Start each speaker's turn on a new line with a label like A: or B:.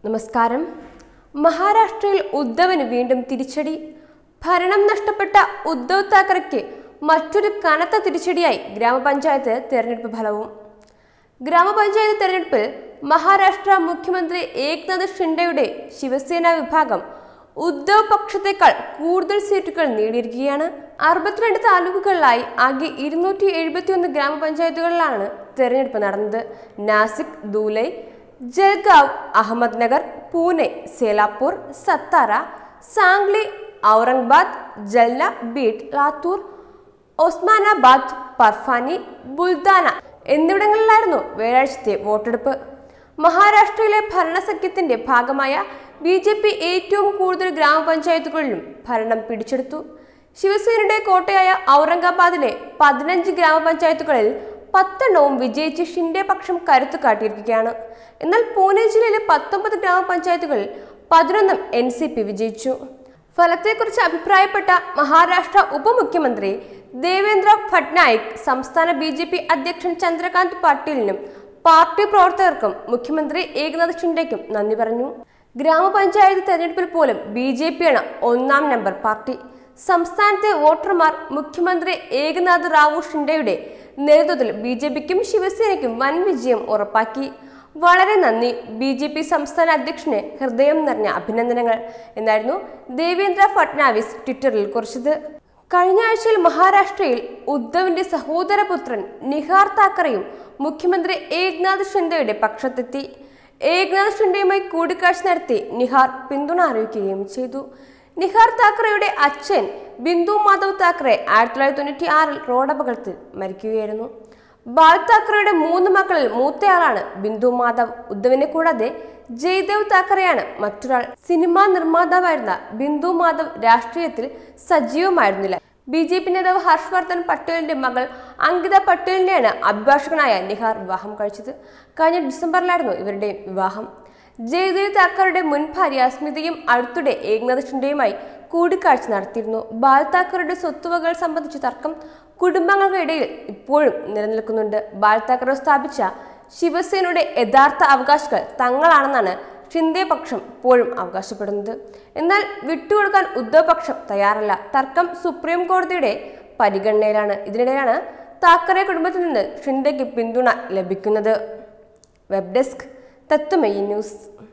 A: നമസ്കാരം മഹാരാഷ്ട്രയിൽ ഉദ്ധവിന് വീണ്ടും തിരിച്ചടി ഭരണം നഷ്ടപ്പെട്ട ഉദ്ധവ് താക്കറയ്ക്ക് മറ്റൊരു കനത്ത തിരിച്ചടിയായി ഗ്രാമപഞ്ചായത്ത് തെരഞ്ഞെടുപ്പ് ഫലവും ഗ്രാമപഞ്ചായത്ത് തെരഞ്ഞെടുപ്പിൽ മഹാരാഷ്ട്ര മുഖ്യമന്ത്രി ഏക്നാഥ് ഷിൻഡെയുടെ ശിവസേന വിഭാഗം ഉദ്ധവ് പക്ഷത്തേക്കാൾ കൂടുതൽ സീറ്റുകൾ നേടിയിരിക്കുകയാണ് അറുപത്തിരണ്ട് താലൂക്കുകളിലായി ആകെ ഇരുന്നൂറ്റി എഴുപത്തിയൊന്ന് ഗ്രാമപഞ്ചായത്തുകളിലാണ് തെരഞ്ഞെടുപ്പ് നടന്നത് നാസിക് ദൂലൈ ജൽഗാവ് അഹമ്മദ്നഗർ പൂനെ സേലാപൂർ സത്താറ സാംഗ്ലി ഔറംഗാബാദ് ജൽന ബീഡ് ലാത്തൂർ ഒസ്മാനാബാദ് പർഫാനി ബുൽദാന എന്നിവിടങ്ങളിലായിരുന്നു വ്യാഴാഴ്ചത്തെ വോട്ടെടുപ്പ് മഹാരാഷ്ട്രയിലെ ഭരണസഖ്യത്തിന്റെ ഭാഗമായ ബി ജെ പി ഏറ്റവും കൂടുതൽ ഗ്രാമപഞ്ചായത്തുകളിലും ഭരണം പിടിച്ചെടുത്തു ശിവസേനയുടെ കോട്ടയായ ഔറംഗാബാദിലെ പതിനഞ്ച് ഗ്രാമപഞ്ചായത്തുകളിൽ പത്തെണ്ണവും വിജയിച്ച് ഷിൻഡെ പക്ഷം കരുത്തു കാട്ടിയിരിക്കുകയാണ് എന്നാൽ പൂനെ ജില്ലയിലെ പത്തൊമ്പത് ഗ്രാമപഞ്ചായത്തുകളിൽ പതിനൊന്നും എൻ സി പി വിജയിച്ചു ഫലത്തെക്കുറിച്ച് അഭിപ്രായപ്പെട്ട മഹാരാഷ്ട്ര ഉപമുഖ്യമന്ത്രി ദേവേന്ദ്ര ഫട്നായിക് സംസ്ഥാന ബി ജെ പി അധ്യക്ഷൻ ചന്ദ്രകാന്ത് പാട്ടീലിനും പാർട്ടി പ്രവർത്തകർക്കും മുഖ്യമന്ത്രി ഏകനാഥ് ഷിൻഡെക്കും നന്ദി പറഞ്ഞു ഗ്രാമപഞ്ചായത്ത് തെരഞ്ഞെടുപ്പിൽ പോലും ബി ജെ പിയാണ് ഒന്നാം നമ്പർ പാർട്ടി സംസ്ഥാനത്തെ വോട്ടർമാർ മുഖ്യമന്ത്രി ഏകനാഥ് റാവു ഷിൻഡെയുടെ നേതൃത്വത്തിൽ ബി ജെ പിക്കും ശിവസേനയ്ക്കും വൻ വിജയം ഉറപ്പാക്കി വളരെ നന്ദി ബി ജെ പി സംസ്ഥാന അധ്യക്ഷന് ഹൃദയം നിറഞ്ഞ അഭിനന്ദനങ്ങൾ എന്നായിരുന്നു ദേവേന്ദ്ര ഫട്നാവിസ് ട്വിറ്ററിൽ കുറിച്ചത് കഴിഞ്ഞ ആഴ്ചയിൽ മഹാരാഷ്ട്രയിൽ ഉദ്ധവിന്റെ സഹോദരപുത്രൻ നിഹാർ താക്കറെയും മുഖ്യമന്ത്രി ഏക്നാഥ് ഷിൻഡെയുടെ പക്ഷത്തെത്തി ഏക്നാഥ് ഷിൻഡെയുമായി കൂടിക്കാഴ്ച നടത്തി നിഹാർ പിന്തുണ അറിയിക്കുകയും ചെയ്തു നിഹാർ താക്കറെയുടെ അച്ഛൻ ബിന്ദു മാധവ് താക്കറെ ആയിരത്തി തൊള്ളായിരത്തി തൊണ്ണൂറ്റി ആറിൽ റോഡപകടത്തിൽ മരിക്കുകയായിരുന്നു ബാൽ താക്കറെയുടെ മൂന്ന് മക്കളിൽ മൂത്തയാളാണ് ബിന്ദു മാധവ് ഉദ്ധവിനെ കൂടാതെ ജയ്ദേവ് താക്കറെയാണ് മറ്റൊരാൾ സിനിമാ നിർമ്മാതാവായിരുന്ന ബിന്ദു മാധവ് രാഷ്ട്രീയത്തിൽ സജീവമായിരുന്നില്ല ബി ജെ പി നേതാവ് ഹർഷവർദ്ധൻ പട്ടേലിന്റെ മകൾ അങ്കിത പട്ടേലിനെയാണ് അഭിഭാഷകനായ നിഹാർ വിവാഹം കഴിച്ചത് കഴിഞ്ഞ ഡിസംബറിലായിരുന്നു ഇവരുടെ വിവാഹം ജയ്ദേവ് താക്കറുടെ മുൻ ഭാര്യ സ്മിതയും അടുത്തിടെ ഏകനാഥ് ഷിൻഡെയുമായി കൂടിക്കാഴ്ച നടത്തിയിരുന്നു ബാൽ താക്കറുടെ സ്വത്തുവകൾ സംബന്ധിച്ച തർക്കം കുടുംബങ്ങളുടെ ഇടയിൽ ഇപ്പോഴും നിലനിൽക്കുന്നുണ്ട് ബാൽ താക്കറെ സ്ഥാപിച്ച ശിവസേനയുടെ യഥാർത്ഥ അവകാശികൾ തങ്ങളാണെന്നാണ് ഷിൻഡെ പക്ഷം ഇപ്പോഴും അവകാശപ്പെടുന്നത് എന്നാൽ വിട്ടുകൊടുക്കാൻ ഉദ്ധവ് പക്ഷം തയ്യാറല്ല തർക്കം സുപ്രീം കോടതിയുടെ പരിഗണനയിലാണ് ഇതിനിടെയാണ് താക്കറെ കുടുംബത്തിൽ നിന്ന് ഷിൻഡെക്ക് പിന്തുണ ലഭിക്കുന്നത് വെബ് ഡെസ്ക് തത്വമയി ന്യൂസ്